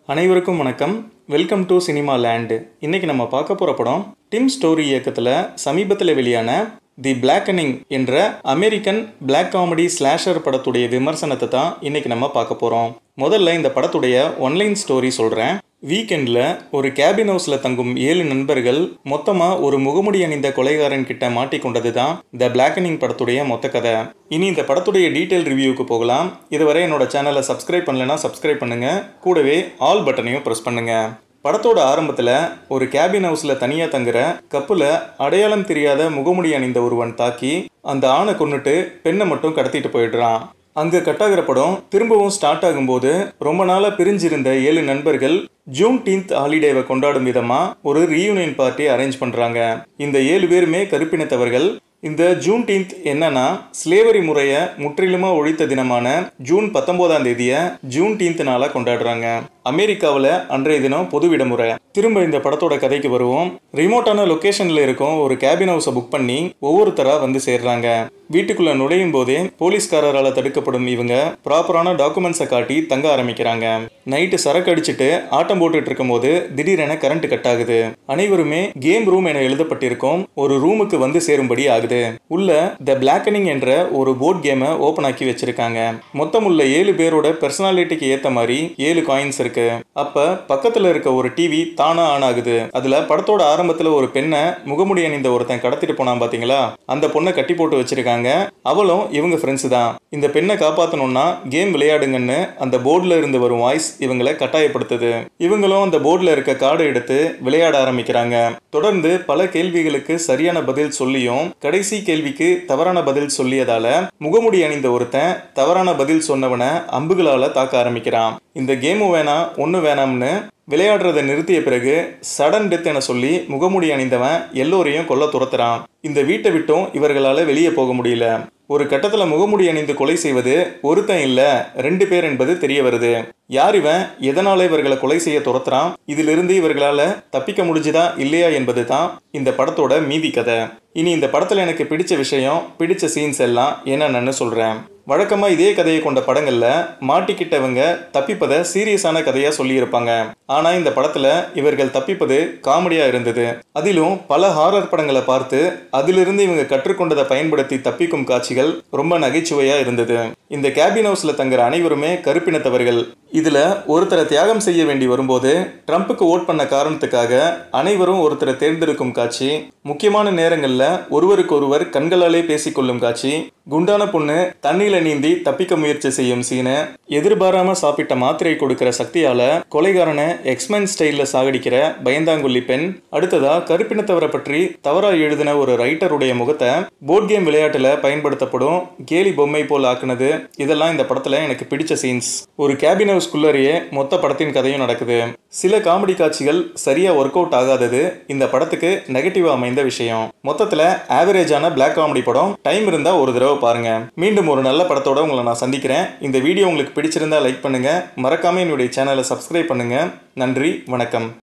அனைவருக்கும் வணக்கம் welcome to cinema land இன்னைக்கு நம்ம பார்க்க போகிற படம் டிம் ஸ்டோரி இயக்கத்தில் சமீபத்தில் வெளியான தி பிளாக்கனிங் என்ற அமெரிக்கன் பிளாக் காமெடி ஸ்லாஷர் படத்துடைய விமர்சனத்தை தான் இன்னைக்கு நம்ம பார்க்க போகிறோம் முதல்ல இந்த படத்துடைய ஒன்லைன் ஸ்டோரி சொல்கிறேன் வீக்கெண்டில் ஒரு கேபின் ஹவுஸில் தங்கும் ஏழு நண்பர்கள் மொத்தமாக ஒரு முகமுடி அணிந்த கொலைகாரன் கிட்ட மாட்டிக்கொண்டது தான் த பிளாக்கனிங் படத்துடைய மொத்த கதை இனி இந்த படத்துடைய டீட்டெயில் ரிவ்யூவுக்கு போகலாம் இதுவரை என்னோட சேனலை சப்ஸ்கிரைப் பண்ணலைன்னா சப்ஸ்கிரைப் பண்ணுங்க கூடவே ஆல் பட்டனையும் ப்ரெஸ் பண்ணுங்க படத்தோட ஆரம்பத்தில் ஒரு கேபின் ஹவுஸில் தனியாக தங்குற கப்பில் அடையாளம் தெரியாத முகமுடி அணிந்த ஒருவன் தாக்கி அந்த ஆணை கொன்னுட்டு பெண்ணை மட்டும் கடத்திட்டு போயிடுறான் அங்கே கட்டாகிற படம் திரும்பவும் ஸ்டார்ட் ஆகும்போது ரொம்ப நாளாக பிரிஞ்சிருந்த ஏழு நண்பர்கள் ஜூன் டீன்த் ஹாலிடேவை கொண்டாடும் விதமாக ஒரு ரீயூனியன் பார்ட்டி அரேஞ்ச் பண்ணுறாங்க இந்த ஏழு பேருமே கருப்பினத்தவர்கள் இந்த ஜூன் டீன்த் என்னன்னா ஸ்லேவரி முறையை முற்றிலுமா ஒழித்த தினமான ஜூன் பத்தொன்பதாம் தேதியை ஜூன் டீன்த் நாளாக கொண்டாடுறாங்க அமெரிக்காவில் அன்றைய தினம் பொது விடுமுறை திரும்ப இந்த படத்தோட கதைக்கு வருவோம் ரிமோட்டான லொக்கேஷனில் இருக்கும் ஒரு கேபின் ஹவுஸை புக் பண்ணி ஒவ்வொருத்தராக வந்து சேர்றாங்க வீட்டுக்குள்ள நுழையும் போதே போலீஸ்காரரால் தடுக்கப்படும் இவங்க ப்ராப்பரான டாக்குமெண்ட்ஸை காட்டி தங்க ஆரம்பிக்கிறாங்க நைட்டு சரக்கு அடிச்சுட்டு ஆட்டம் போட்டுட்டு இருக்கும்போது திடீரென கரண்ட் கட் ஆகுது அனைவருமே கேம் ரூம் என எழுதப்பட்டிருக்கும் ஒரு ரூமுக்கு வந்து சேரும்படி ஆகுது உள்ள த பிளாக்கனிங் என்ற ஒரு போர்ட் கேமை ஓபன் ஆக்கி வச்சிருக்காங்க மொத்தம் உள்ள ஏழு பேரோட பெர்சனாலிட்டிக்கு ஏத்த மாதிரி ஏழு காயின்ஸ் இருக்கு அப்ப பக்கத்துல இருக்க ஒரு டிவி தானா ஆன் ஆகுது அதுல படத்தோட ஆரம்பத்துல ஒரு பெண்ணை முகமுடி அணிந்த ஒருத்தன் கடத்திட்டு போனான் பாத்தீங்களா அந்த பொண்ணை கட்டி போட்டு வச்சிருக்காங்க அவளும் இவங்க ஃப்ரெண்ட்ஸ் தான் இந்த பெண்ணை காப்பாத்தணும்னா கேம் விளையாடுங்கன்னு அந்த போர்டில் இருந்து வரும் வாய்ஸ் இவங்களை கட்டாயப்படுத்துது இவங்களும் அந்த போர்டில் இருக்க கார்டை எடுத்து விளையாட ஆரம்பிக்கிறாங்க தொடர்ந்து பல கேள்விகளுக்கு சரியான பதில் சொல்லியும் கடைசி கேள்விக்கு தவறான பதில் சொல்லியதால முகமுடி அணிந்த ஒருத்தன் தவறான பதில் சொன்னவனை அம்புகளால தாக்க ஆரம்பிக்கிறான் இந்த கேமும் வேணாம் ஒன்று வேணாம்னு விளையாடுறதை நிறுத்திய பிறகு சடன் டெத் என சொல்லி முகமுடி அணிந்தவன் எல்லோரையும் கொல்ல துரத்துறான் இந்த வீட்டை விட்டும் இவர்களால் வெளியே போக முடியல ஒரு கட்டத்தில் முகமுடி அணிந்து கொலை செய்வது ஒருத்தன் இல்லை ரெண்டு பேர் என்பது தெரிய வருது யார் இவன் எதனால இவர்களை கொலை செய்ய துரத்துறான் இதிலிருந்து இவர்களால் தப்பிக்க முடிஞ்சுதா இல்லையா என்பது தான் இந்த படத்தோட மீதி கதை இனி இந்த படத்தில் எனக்கு பிடிச்ச விஷயம் பிடிச்ச சீன்ஸ் எல்லாம் என்னென்னு சொல்கிறேன் வழக்கமாக இதே கதையை கொண்ட படங்களில் மாட்டிக்கிட்டவங்க தப்பிப்பதை சீரியஸான கதையாக சொல்லியிருப்பாங்க ஆனால் இந்த படத்தில் இவர்கள் தப்பிப்பது காமெடியாக இருந்தது அதிலும் பல ஹாரர் படங்களை பார்த்து அதிலிருந்து இவங்க கற்றுக்கொண்டதை பயன்படுத்தி தப்பிக்கும் காட்சிகள் ரொம்ப நகைச்சுவையாக இருந்தது இந்த கேபின் ஹவுஸில் தங்குற அனைவருமே கருப்பினத்தவர்கள் இதில் ஒருத்தரை தியாகம் செய்ய வேண்டி வரும்போது ட்ரம்ப்புக்கு ஓட் பண்ண காரணத்துக்காக அனைவரும் ஒருத்தரை தேர்ந்தெடுக்கும் காட்சி முக்கியமான நேரங்களில் ஒருவருக்கு ஒருவர் கண்களாலே பேசிக்கொள்ளும் காட்சி குண்டான பொண்ணு தண்ணியில நீந்தி தப்பிக்க முயற்சி செய்யும் சீனு எதிர்பாராம சாப்பிட்ட மாத்திரை கொடுக்கிற சக்தியால கொலைகாரனை எக்ஸ்மென் ஸ்டைல்ல சாகடிக்கிற பயந்தாங்குள்ளி பெண் அடுத்ததா கருப்பினத்தவரை பற்றி தவறா எழுதின ஒரு ரைட்டருடைய முகத்தை போர்ட் கேம் விளையாட்டுல பயன்படுத்தப்படும் கேலி பொம்மை போல் ஆக்குனது இதெல்லாம் இந்த படத்துல எனக்கு பிடிச்ச சீன்ஸ் ஒரு கேபின் ஹவுஸ்குள்ளேயே மொத்த படத்தின் கதையும் நடக்குது சில காமெடி காட்சிகள் சரியா ஒர்க் அவுட் ஆகாதது இந்த படத்துக்கு நெகட்டிவா அமைந்த விஷயம் மொத்தத்துல ஆவரேஜான பிளாக் காமெடி படம் டைம் இருந்தா ஒரு தடவை பாருங்க மீண்டும் ஒரு நல்ல படத்தோட உங்களை நான் சந்திக்கிறேன் இந்த வீடியோ உங்களுக்கு பிடிச்சிருந்தா லைக் பண்ணுங்க மறக்காம என்னுடைய சேனலை சப்ஸ்கிரைப் பண்ணுங்க நன்றி வணக்கம்